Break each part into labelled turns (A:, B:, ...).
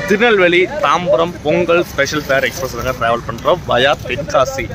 A: Tirunelveli Tambaram Pongal special fare express தாங்க travel பண்ணுறோம் via Tenkasi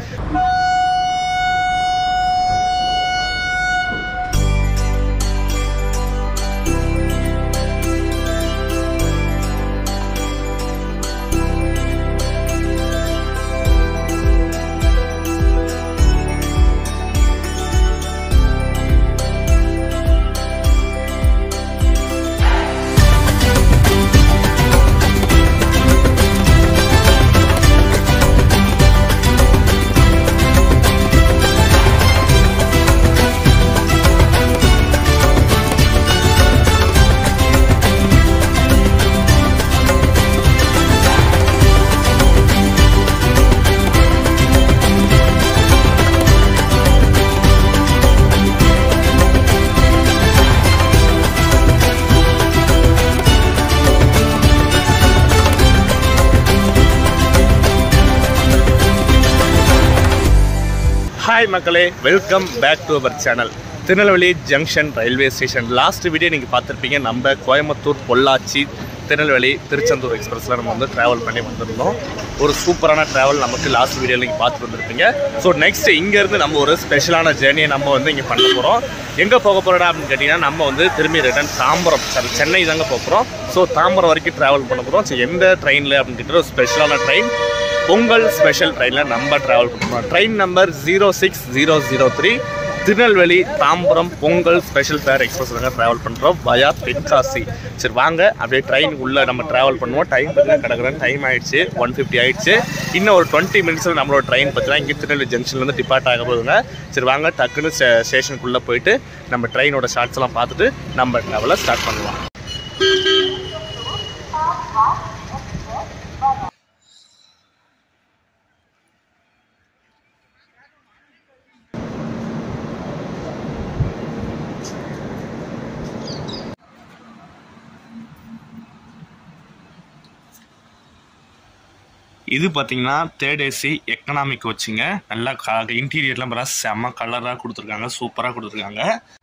A: hi மக்களே welcome back to our channel Tirunelveli junction railway station last video நீங்கள் பார்த்துருப்பீங்க நம்ம கோயம்புத்தூர் பொள்ளாச்சி திருநெல்வேலி திருச்செந்தூர் எக்ஸ்பிரஸில் நம்ம வந்து ட்ராவல் பண்ணி வந்திருந்தோம் ஒரு சூப்பரான ட்ராவல் நமக்கு லாஸ்ட் வீடியோவில் நீங்கள் பார்த்துட்டு வந்திருப்பீங்க ஸோ நெக்ஸ்ட் இங்கேருந்து நம்ம ஒரு ஸ்பெஷலான ஜேர்னியை நம்ம வந்து இங்கே பண்ண போகிறோம் எங்கே போக போகிறோம் அப்படின்னு கேட்டிங்கன்னா நம்ம வந்து திரும்பி ரிட்டர்ன் தாம்பரம் சாரி சென்னை தாங்க போக போகிறோம் ஸோ தாம்பரம் வரைக்கும் ட்ராவல் பண்ண போகிறோம் ஸோ எந்த ட்ரெயினில் அப்படின்னு கேட்டால் ஒரு ஸ்பெஷலான ட்ரெயின் பொங்கல் ஸ்பெஷல் ட்ரெயினில் நம்ம ட்ராவல் பண்ணுறோம் train number zero six zero zero three Tirunelveli Tambaram Pongal special fare express தாங்க ட்ராவல் பண்ணுறோம் வயா தென்காசி சரி வாங்க அப்படியே ட்ரெயின் உள்ளே நம்ம ட்ராவல் பண்ணுவோம் டைம் பார்த்தீங்கன்னா கிடக்குறேன் டைம் ஆயிடுச்சு ஒன் ஃபிஃப்டி ஆயிடுச்சு இன்னும் ஒரு டுவெண்ட்டி மினிட்ஸில் நம்மளோட ட்ரெயின் பார்த்தீங்கன்னா இங்கே திருநெல்வேலி ஜங்ஷன்லேருந்து டிபார்ட் ஆக போகுதுங்க சரி வாங்க டக்குன்னு ஸ்டேஷனுக்குள்ளே போயிட்டு நம்ம ட்ரெயினோட ஷார்ட்ஸ் எல்லாம் பார்த்துட்டு நம்ம ட்ராவலை ஸ்டார்ட் பண்ணலாம் இது பார்த்தீங்கன்னா தேர்ட் ஏசி எக்கனாமிக் வச்சுங்க நல்லா இன்டீரியர்லாம் பார்த்தா செம்ம கலராக கொடுத்துருக்காங்க சூப்பராக கொடுத்துருக்காங்க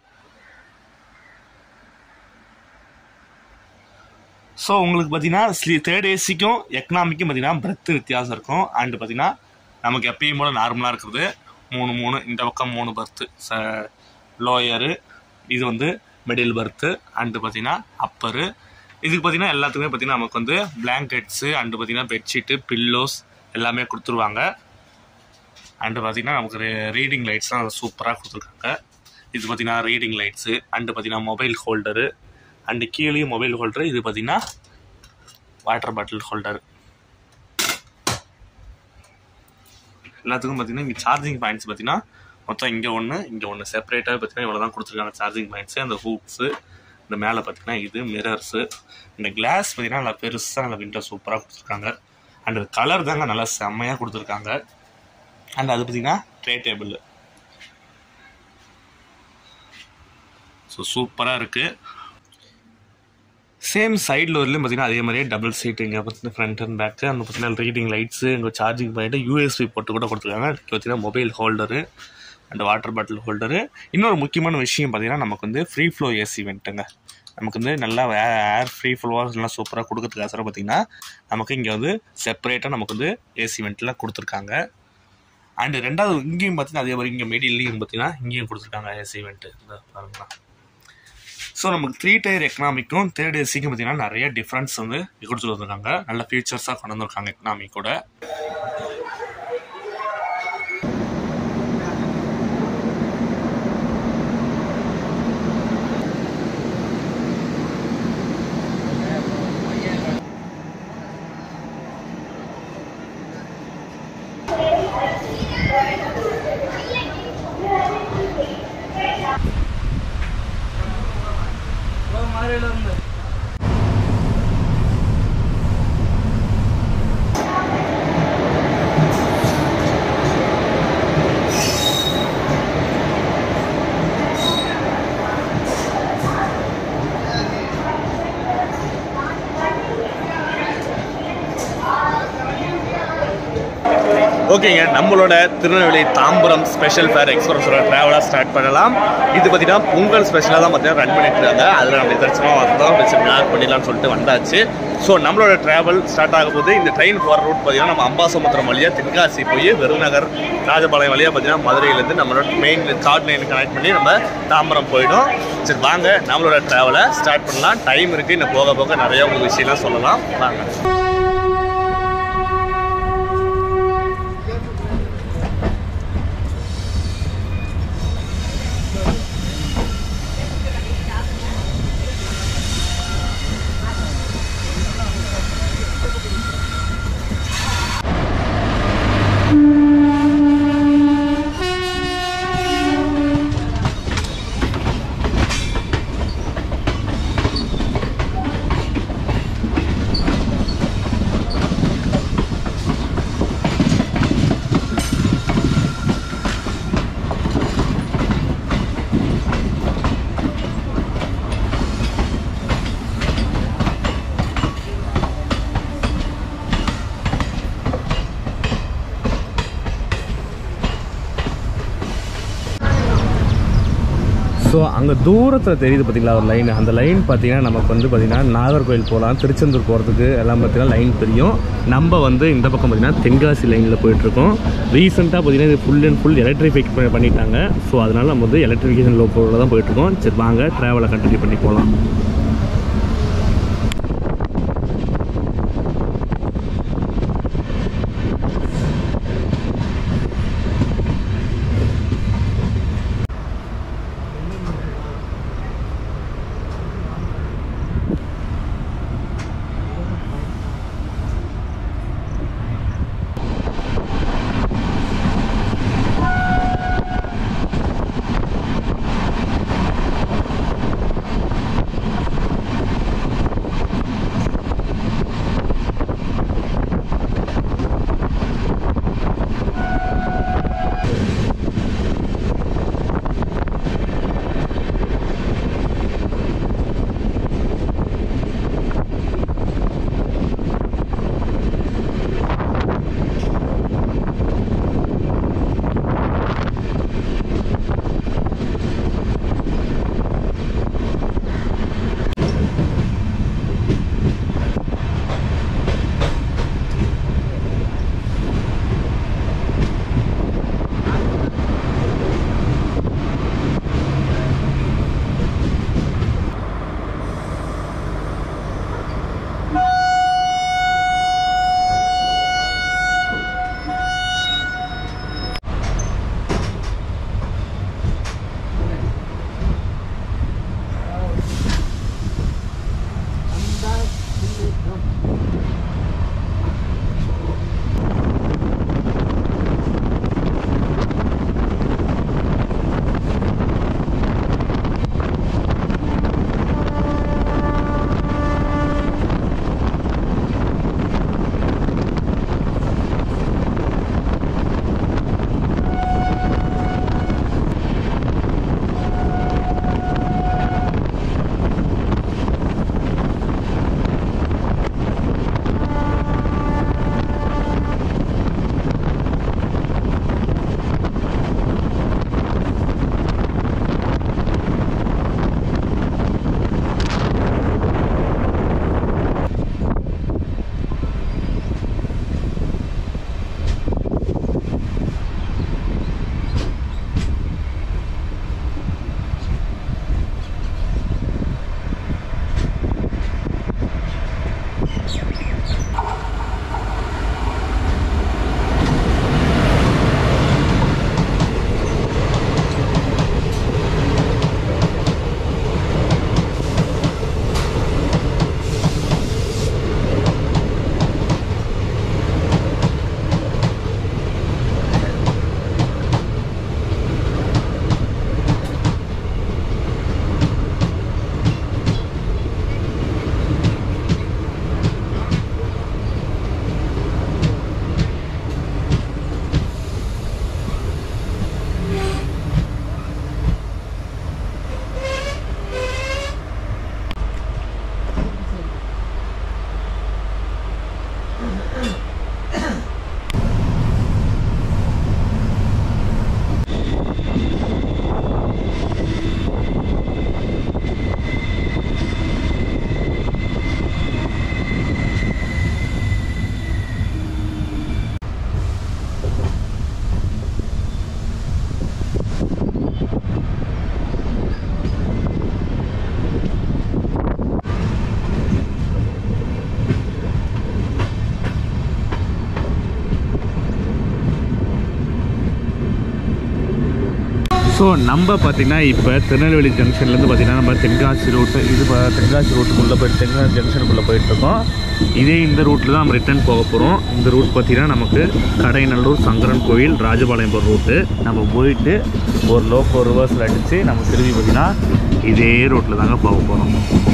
A: ஸோ உங்களுக்கு பார்த்தீங்கன்னா ஸ்லீ தேர்ட் ஏசிக்கும் எக்கனாமிக்கும் பார்த்தீங்கன்னா பிரெத்து வித்தியாசம் இருக்கும் அண்டு பார்த்தீங்கன்னா நமக்கு எப்பயும் போல நார்மலாக இருக்கிறது மூணு மூணு இந்த பக்கம் மூணு பர்த்து ச லோயரு இது வந்து மிடில் பர்த்து அண்டு பார்த்தீங்கன்னா அப்பரு இதுக்கு பார்த்தீங்கன்னா எல்லாத்துக்குமே பார்த்தீங்கன்னா நமக்கு வந்து பிளாங்கெட்ஸு அண்டு பார்த்தீங்கன்னா பெட்ஷீட்டு பில்லோஸ் எல்லாமே கொடுத்துருவாங்க அண்டு பார்த்தீங்கன்னா நமக்கு ரீடிங் லைட்ஸ்லாம் சூப்பராக கொடுத்துருக்காங்க இது பார்த்தீங்கன்னா ரீடிங் லைட்ஸு அண்டு பார்த்தீங்கன்னா மொபைல் ஹோல்டரு அண்டு கீழேயும் மொபைல் ஹோல்டரு இது பார்த்தீங்கன்னா வாட்டர் பாட்டில் ஹோல்டர் எல்லாத்துக்கும் பார்த்தீங்கன்னா இங்கே சார்ஜிங் பாயிண்ட்ஸ் பார்த்தீங்கன்னா மொத்தம் இங்கே ஒன்று இங்கே ஒன்று செப்பரேட்டாக பார்த்தீங்கன்னா இவ்வளோ தான் கொடுத்துருக்காங்க சார்ஜிங் பாயிண்ட்ஸு அந்த ஹூக்ஸு இந்த மேலே பார்த்தீங்கன்னா இது மிரர்ஸு இந்த கிளாஸ் பார்த்தீங்கன்னா நல்லா பெருசாக நல்லா விண்டோ சூப்பராக கொடுத்துருக்காங்க அண்ட் கலர் தாங்க நல்லா செம்மையாக கொடுத்துருக்காங்க அண்ட் அது பார்த்தீங்கன்னா ட்ரே டேபிள் ஸோ சூப்பராக இருக்குது சேம் சைடில் வரலையும் பார்த்தீங்கன்னா அதே மாதிரியே டபுள் சீட் இங்கே பார்த்தீங்கன்னா ஃப்ரண்ட் அண்ட் பேக்கு அந்த பார்த்தீங்கன்னா ரீடிங் லைட்ஸு இங்கே சார்ஜிங் பாயிண்ட்டு யூஎஸ்பி போட்டு கூட கொடுத்துருக்காங்க இங்கே பார்த்தீங்கன்னா mobile holder and water bottle holder இன்னொரு முக்கியமான விஷயம் பார்த்தீங்கன்னா நமக்கு வந்து ஃப்ரீ ஃப்ளோ ஏசி வெண்ட்டுங்க நமக்கு வந்து நல்லா ஏர் ஃப்ரீ ஃப்ளோவாக நல்லா சூப்பராக கொடுக்கறதுக்காக பார்த்தீங்கன்னா நமக்கு இங்கே வந்து செப்பரேட்டாக நமக்கு வந்து ஏசி வெண்ட்லாம் கொடுத்துருக்காங்க அண்டு ரெண்டாவது இங்கேயும் பார்த்தீங்கன்னா அதே மாதிரி இங்கே மிடில்லையும் பார்த்தீங்கன்னா இங்கேயும் கொடுத்துருக்காங்க ஏசி வெண்ட்டு இந்த பாருங்களா ஸோ நமக்கு த்ரீ டயர் எக்கனாமிக்கும் தேர்ட் ஏசிக்கும் பார்த்தீங்கன்னா நிறைய டிஃப்ரென்ஸ் வந்து கொடுத்துட்டு வந்திருக்காங்க நல்ல ஃபீச்சர்ஸாக கொண்டு வந்திருக்காங்க எக்கனாமிக்கோட ஓகேங்க நம்மளோட திருநெல்வேலி தாம்பரம் ஸ்பெஷல் ஃபேர் எக்ஸ்பிரஸோட ட்ராவலாக ஸ்டார்ட் பண்ணலாம் இது பார்த்தீங்கன்னா பொங்கல் ஸ்பெஷலாக தான் பார்த்தீங்கன்னா ரன் பண்ணிட்டு இருக்காங்க அதில் நம்ம தரிசனமாக வந்தோம் வச்சுக்கலாம் ஸ்டார்ட் பண்ணிடலாம்னு சொல்லிட்டு வந்தாச்சு ஸோ நம்மளோட ட்ராவல் ஸ்டார்ட் ஆக போது இந்த ட்ரெயின் போகிற ரூட் பார்த்தீங்கன்னா நம்ம அம்பாசமுத்திரம் வழியாக தென்காசி போய் விருநகர் ராஜபாளையம் வழியாக பார்த்தீங்கன்னா மதுரையிலேருந்து நம்மளோட மெயின் கார்ட் லைன் கனெக்ட் பண்ணி நம்ம தாம்பரம் போயிடும் சரி வாங்க நம்மளோட ட்ராவலை ஸ்டார்ட் பண்ணலாம் டைம் இருக்குது இன்னும் போக போக நிறைய உங்களுக்கு விஷயம்லாம் சொல்லலாம் வாங்க ஸோ அங்கே தூரத்தில் தெரியுது பார்த்தீங்களா ஒரு லைன் அந்த லைன் பார்த்தீங்கன்னா நமக்கு வந்து பார்த்தீங்கன்னா நாகர்கோவில் போகலாம் திருச்செந்தூர் போகிறதுக்கு எல்லாம் பார்த்தீங்கன்னா லைன் தெரியும் நம்ம வந்து இந்த பக்கம் பார்த்தீங்கன்னா தென்காசி லைனில் போயிட்டுருக்கோம் ரீசெண்டாக பார்த்தீங்கன்னா இது ஃபுல் அண்ட் ஃபுல் எலக்ட்ரிஃபைக் பண்ணிட்டாங்க ஸோ அதனால் நம்ம வந்து எலக்ட்ரிஃபிகேஷன் லோக்கோவில் தான் போயிட்டுருக்கோம் சரி வாங்க ட்ராவலை கண்டினியூ பண்ணி போகலாம் ஸோ நம்ம பார்த்திங்கன்னா இப்போ திருநெல்வேலி ஜங்ஷன்லேருந்து பார்த்திங்கன்னா நம்ம தென்காசி ரூட்டு இது இப்போ தென்காசி ரூட்டுக்குள்ளே போயிட்டு தென்காசி ஜங்ஷனுக்குள்ளே போயிட்டுருக்கோம் இதே இந்த ரூட்டில் தான் நம்ம ரிட்டர்ன் போக போகிறோம் இந்த ரூட் பார்த்திங்கன்னா நமக்கு கடைநல்லூர் சங்கரன் கோயில் ராஜபாளையம் போகிற ரூட்டு நம்ம போயிட்டு ஒரு லோக்கோ ரிவர்ஸில் அடித்து நம்ம திரும்பி பார்த்திங்கன்னா இதே ரூட்டில் தாங்க போக போகிறோம்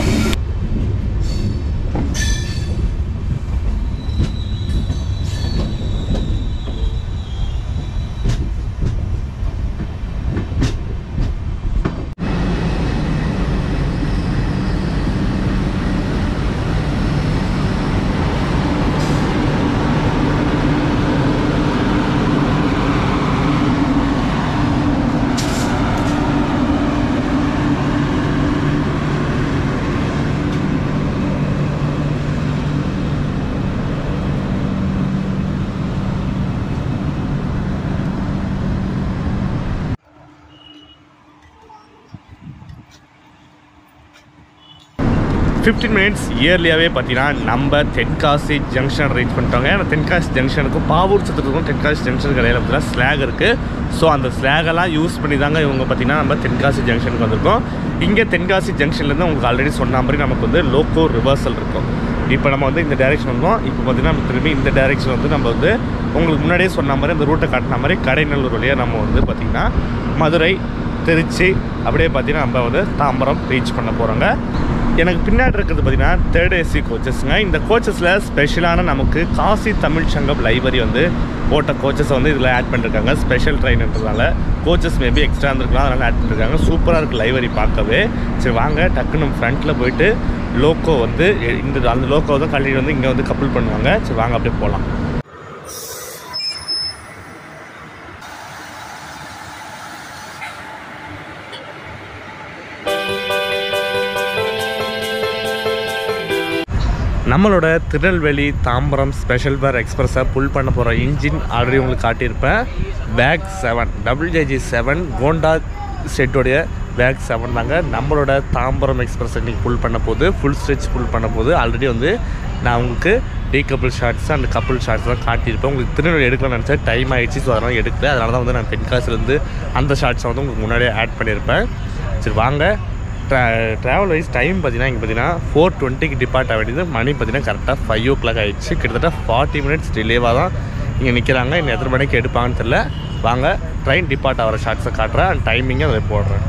A: ஃபிஃப்டீன் மினிட்ஸ் இயர்லியாகவே பார்த்தீங்கன்னா நம்ம தென்காசி ஜங்ஷன் ரீச் பண்ணிட்டோங்க ஏன்னா தென்காசி ஜங்ஷனுக்கும் பாவூர் சத்துக்கும் தென்காசி ஜங்ஷனுக்கு இடையில பார்த்தீங்கன்னா ஸ்லாக் இருக்குது ஸோ அந்த ஸ்லாகெல்லாம் யூஸ் பண்ணி தாங்க இவங்க பார்த்தீங்கன்னா நம்ம தென்காசி ஜங்ஷனுக்கு வந்திருக்கோம் இங்கே தென்காசி ஜங்ஷன்லேருந்து உங்களுக்கு ஆல்ரெடி சொன்ன மாதிரி நமக்கு வந்து லோக்கோ ரிவர்சல் இருக்கும் இப்போ நம்ம வந்து இந்த டைரெக்ஷன் வந்தோம் இப்போ பார்த்தீங்கன்னா நம்ம திரும்பி இந்த டைரெக்ஷன் வந்து நம்ம வந்து உங்களுக்கு முன்னாடியே சொன்ன மாதிரி அந்த ரூட்டை காட்டின மாதிரி கடைநல்லூர் வழியாக நம்ம வந்து பார்த்திங்கன்னா மதுரை திருச்சி அப்படியே பார்த்தீங்கன்னா நம்ம வந்து தாம்பரம் ரீச் பண்ண போகிறோங்க எனக்கு பின்னாடி இருக்கிறது பார்த்தீங்கன்னா தேர்ட் ஏசி கோச்சஸ்ங்க இந்த கோச்சஸில் ஸ்பெஷலான நமக்கு காசி தமிழ் சங்கம் லைப்ரரி வந்து போட்ட கோச்சஸை வந்து இதில் ஆட் பண்ணிருக்காங்க ஸ்பெஷல் ட்ரெயின்ன்றதால கோச்சஸ் மேபி எக்ஸ்ட்ரா இருந்திருக்கலாம் அதனால் ஆட் பண்ணிருக்காங்க சூப்பராக இருக்குது லைப்ரரி பார்க்கவே சரி வாங்க டக்குன்னு நம்ம ஃப்ரண்ட்டில் போயிட்டு லோக்கோ வந்து இந்த அந்த லோக்கோ தான் கல்லிட்டு வந்து இங்கே வந்து கப்பல் பண்ணுவாங்க சரி வாங்க அப்படியே போகலாம் நம்மளோட திருநெல்வேலி தாம்பரம் ஸ்பெஷல் பேர் எக்ஸ்பிரஸை புல் பண்ண போகிற இன்ஜின் ஆல்ரெடி உங்களுக்கு காட்டியிருப்பேன் back seven W J G seven Gonda செட்டோடைய பேக் செவன் தாங்க நம்மளோட தாம்பரம் எக்ஸ்பிரஸ் இன்னைக்கு புல் பண்ண போது ஃபுல் ஸ்ட்ரெச் புல் பண்ண போது ஆல்ரெடி வந்து நான் உங்களுக்கு டீ கப்புள் ஷார்ட்ஸ் அந்த கப்புள் ஷார்ட்ஸ் தான் காட்டியிருப்பேன் உங்களுக்கு திருநெல்வேலி எடுக்கலாம்னு நினச்சா டைம் ஆயிடுச்சு ஸோ அதனால் எடுக்கல அதனால தான் வந்து நான் தென்காசிலேருந்து அந்த ஷார்ட்ஸை வந்து உங்களுக்கு முன்னாடியே ஆட் பண்ணியிருப்பேன் சரி வாங்க ட்ரா ட்ராவல் வைஸ் டைம் பார்த்தீங்கன்னா இங்கே பார்த்தீங்கன்னா ஃபோர் டுவெண்ட்டிக்கு டிபார்ட் ஆக வேண்டியது மணி பார்த்தீங்கன்னா கரெக்டாக ஃபைவ் ஓ கிளாக் ஆகிடுச்சு கிட்டத்தட்ட ஃபார்ட்டி மினிட்ஸ் டிலேவாக தான் இங்கே நிற்கிறாங்க இன்னும் எத்தனை மணிக்கு எடுப்பாங்கன்னு தெரில வாங்க ட்ரெயின் டிபார்ட் ஆகிற ஷார்ட்ஸை காட்டுறேன் அண்ட் டைமிங்கை அதை போடுறேன்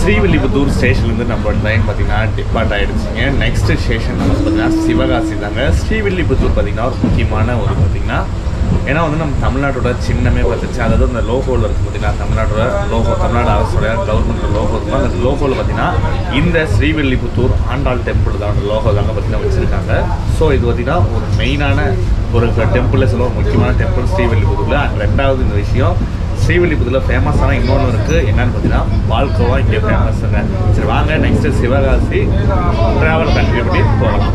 A: ஸ்ரீவில்லிபுத்தூர் ஸ்டேஷன்லேருந்து நம்மளோட ட்ரெயின் பார்த்தீங்கன்னா டிபார்ட் ஆகிடுச்சிங்க நெக்ஸ்ட் ஸ்டேஷன் நம்ம பார்த்தீங்கன்னா சிவகாசி தாங்க ஸ்ரீவில்லிபுத்தூர் பார்த்தீங்கன்னா ஒரு முக்கியமான ஒரு பார்த்தீங்கன்னா ஏன்னா வந்து நம்ம தமிழ்நாட்டோட சின்னமே பார்த்துச்சு அதாவது அந்த லோகோவில் இருக்குது பார்த்தீங்கன்னா தமிழ்நாட்டோட லோகோ தமிழ்நாடு அரசோட கவர்மெண்ட் லோகோ இருக்கும் அந்த லோகோவில் பார்த்தீங்கன்னா இந்த ஸ்ரீவில்லிபுத்தூர் ஆண்டாள் டெம்பிள் தான் அந்த லோகோ தாங்க பார்த்தீங்கன்னா வச்சுருக்காங்க ஸோ இது பார்த்தீங்கன்னா ஒரு மெயினான ஒரு டெம்பிளில் சொல்ல ஒரு முக்கியமான டெம்பிள் ஸ்ரீவில்லிபுத்தூரில் அண்ட் ரெண்டாவது இந்த விஷயம் ஸ்ரீவில்லிபுத்தூரில் ஃபேமஸான இன்னொன்று இருக்குது என்னன்னு பார்த்தீங்கன்னா பால்கோவா இங்கே ஃபேமஸுங்க சரி வாங்க நெக்ஸ்ட்டு சிவகாசி ட்ராவல் கண்டினியூ பண்ணி போகலாம்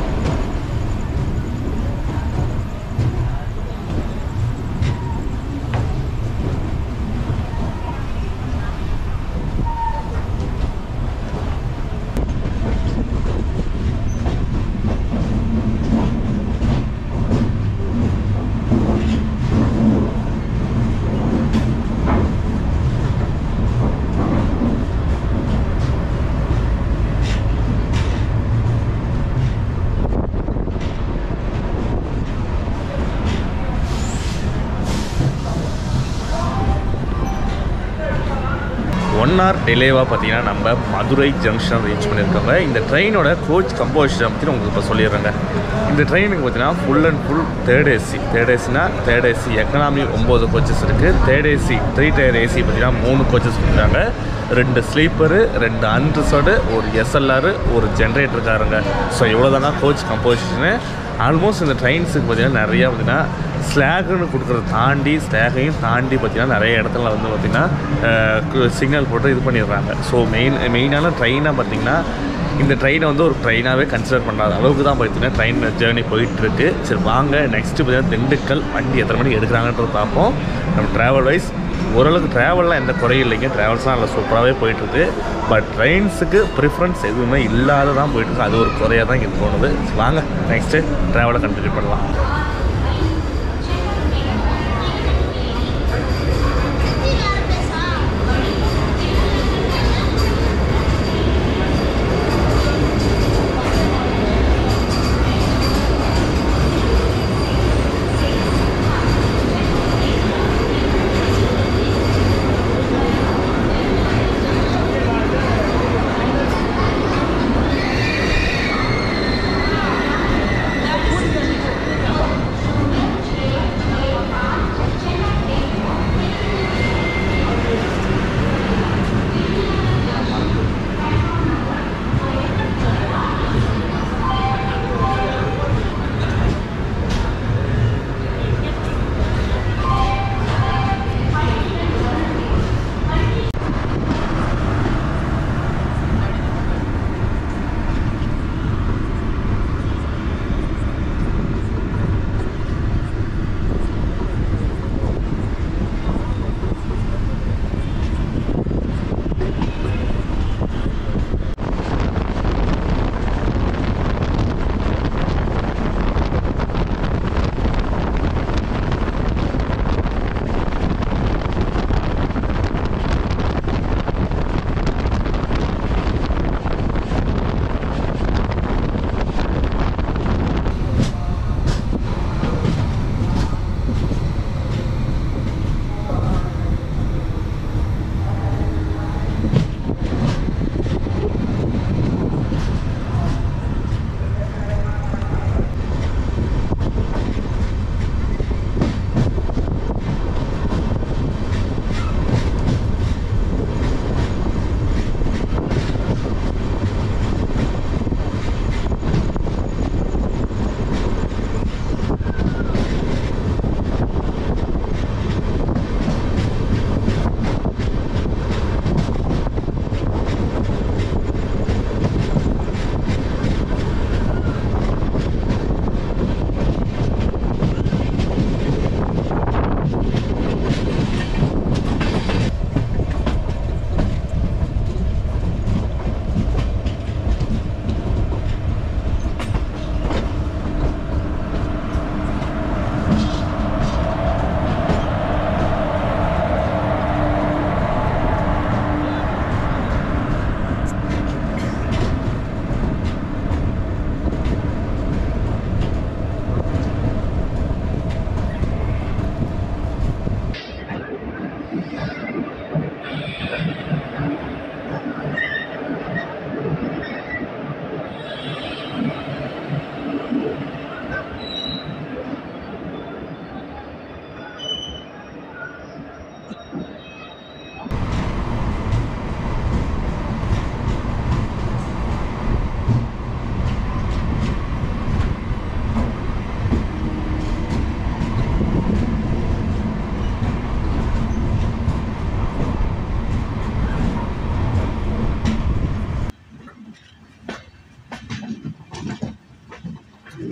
A: ஒன் ஹவர் டிலேவாக பார்த்தீங்கன்னா நம்ம மதுரை ஜங்ஷன் ரீச் பண்ணியிருக்கோங்க இந்த ட்ரெயினோட கோச் கம்போசிஷன் பற்றி உங்களுக்கு இப்போ சொல்லிடுறேங்க இந்த ட்ரெயினுக்கு பார்த்தீங்கன்னா full and full third AC third ஏசினா தேர்ட் ஏசி எக்கனாமி ஒம்பது கோச்சஸ் இருக்குது third AC three tier AC பார்த்தீங்கன்னா மூணு கோச்சஸ் கொடுக்குறாங்க ரெண்டு ஸ்லீப்பரு ரெண்டு அன்ரிசர்டு ஒரு எஸ்எல்ஆர் ஒரு ஜென்ரேட்டர் காருங்க ஸோ இவ்வளோ தாங்க கோச் கம்போசிஷனு ஆல்மோஸ்ட் இந்த ட்ரெயின்ஸுக்கு பார்த்தீங்கன்னா நிறையா பார்த்தீங்கன்னா ஸ்லாகுன்னு கொடுக்குறத தாண்டி ஸ்லாகையும் தாண்டி பார்த்தீங்கன்னா நிறைய இடத்துல வந்து பார்த்திங்கன்னா சிக்னல் போட்டு இது பண்ணிடுறாங்க ஸோ மெயின் மெயினான ட்ரெயினாக பார்த்தீங்கன்னா இந்த ட்ரெயினை வந்து ஒரு ட்ரெயினாகவே கன்சிடர் பண்ணாத அளவுக்கு தான் பார்த்தீங்கன்னா ட்ரெயின் ஜேர்னி போயிட்டுருக்கு சரி வாங்க நெக்ஸ்ட்டு பார்த்தீங்கன்னா திண்டுக்கல் வண்டி எத்தனை மணிக்கு எடுக்கிறாங்கன்றது பார்ப்போம் நம்ம ட்ராவல் வைஸ் ஓரளவுக்கு ட்ராவல்லாம் எந்த குறையும் இல்லைங்க ட்ராவல்ஸ்லாம் நல்லா சூப்பராகவே போயிட்டுருக்கு பட் ட்ரெயின்ஸுக்கு ப்ரிஃபரன்ஸ் எதுவுமே இல்லாத தான் போயிட்டுருக்கு அது ஒரு குறையாக தான் இங்கே தோணுது வாங்க நெக்ஸ்ட்டு ட்ராவலை கண்டினியூ பண்ணலாம்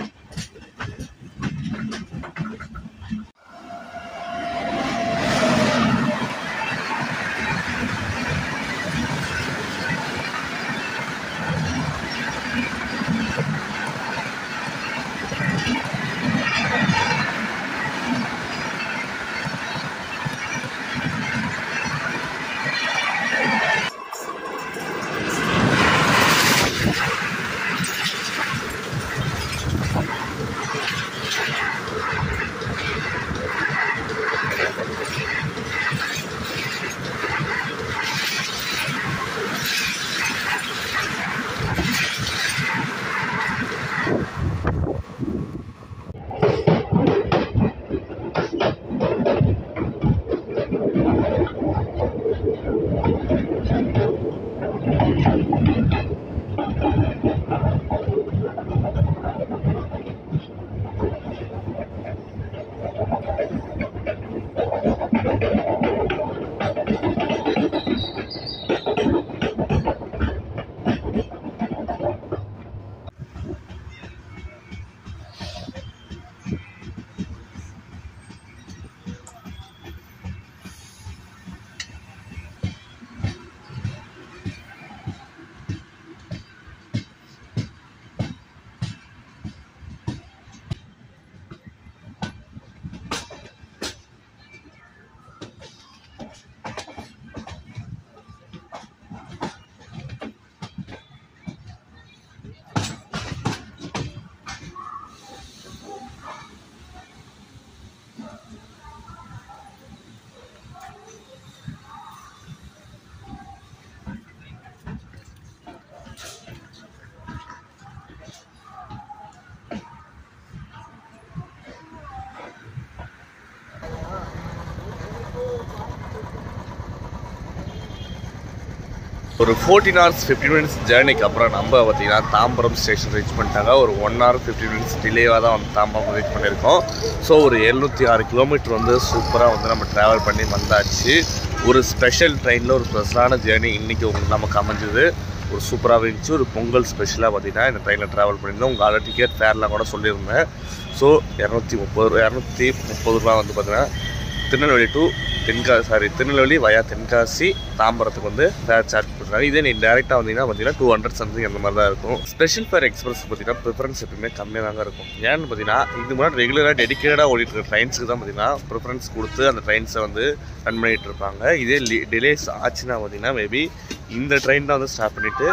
A: ஒரு ஃபோர்டீன் ஹவர்ஸ் ஃபிஃப்டி மினிட்ஸ் ஜேர்னிக்கு அப்புறம் நம்ம பார்த்தீங்கன்னா தாம்பரம் ஸ்டேஷன் ரீச் பண்ணிட்டாங்க ஒரு ஒன் ஹவர் ஃபிஃப்டி மினிட்ஸ் டிலேவாக தான் வந்து தாம்பரம் ரீச் பண்ணியிருக்கோம் ஸோ ஒரு எழுநூற்றி ஆறு கிலோமீட்டர் வந்து சூப்பராக வந்து நம்ம ட்ராவல் பண்ணி வந்தாச்சு ஒரு ஸ்பெஷல் ட்ரெயினில் ஒரு ஸ்பெஷலான ஜேர்னி இன்றைக்கி உங்களுக்கு நமக்கு அமைஞ்சது ஒரு சூப்பராக இருந்துச்சு ஒரு பொங்கல் ஸ்பெஷலாக பார்த்தீங்கன்னா இந்த ட்ரெயினில் ட்ராவல் பண்ணியிருந்தோம் உங்கள் ஆல்ரெடி டிக்கெட் ஃபேர்லாம் கூட சொல்லியிருந்தேன் ஸோ இரநூத்தி முப்பது ரூபா இரநூத்தி முப்பது ரூபா வந்து பார்த்தீங்கன்னா Tirunelveli to Tenkasi sorry Tirunelveli via Tenkasi தாம்பரத்துக்கு வந்து ஃபேர் சார்ஜ் பண்ணுறாங்க இதே நீ டேரெக்டாக வந்தீங்கன்னா பார்த்தீங்கன்னா டூ ஹண்ட்ரட் சம்திங் அந்த மாதிரி தான் இருக்கும் ஸ்பெஷல் ஃபேர் எக்ஸ்பிரஸ் பார்த்தீங்கன்னா ப்ரிஃபரன்ஸ் எப்பவுமே கம்மியாக தாங்க இருக்கும் ஏன்னு பார்த்தீங்கன்னா இது முன்னாடி ரெகுலராக டெடிக்கேட்டடாக ஓடிட்டு இருக்க ட்ரெயின்ஸுக்கு தான் பார்த்தீங்கன்னா ப்ரிஃபரன்ஸ் கொடுத்து அந்த ட்ரெயின்ஸை வந்து ரன் பண்ணிட்டு இருப்பாங்க இதே டிலேஸ் ஆச்சுன்னா பார்த்தீங்கன்னா மேபி இந்த ட்ரெயின் தான் வந்து ஸ்டாப் பண்ணிவிட்டு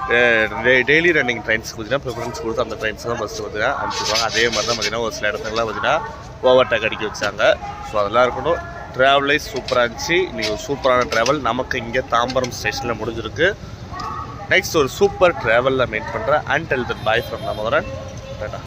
A: டெய்லி ரன்னிங் ட்ரெயின்ஸ் பார்த்தீங்கன்னா ப்ரிஃபரன்ஸ் கொடுத்து அந்த ட்ரெயின்ஸ் தான் ஃபஸ்ட்டு பார்த்தீங்கன்னா அனுப்பிச்சிருவாங்க அதே மாதிரி தான் பார்த்தீங்கன்னா ஒரு சில இடத்துலலாம் பார்த்தீங்கன்னா ஓவர்டேக் அடிக்க வச்சாங்க ஸோ அதெல்லாம் இருக்கட்டும் ட்ராவலே சூப்பராக இருந்துச்சு இன்றைக்கி ஒரு சூப்பரான ட்ராவல் நமக்கு இங்கே தாம்பரம் ஸ்டேஷனில் முடிஞ்சிருக்கு நெக்ஸ்ட் ஒரு சூப்பர் ட்ராவலில் மீட் பண்ணுறேன் and tell that bye from நமதரன் டாடா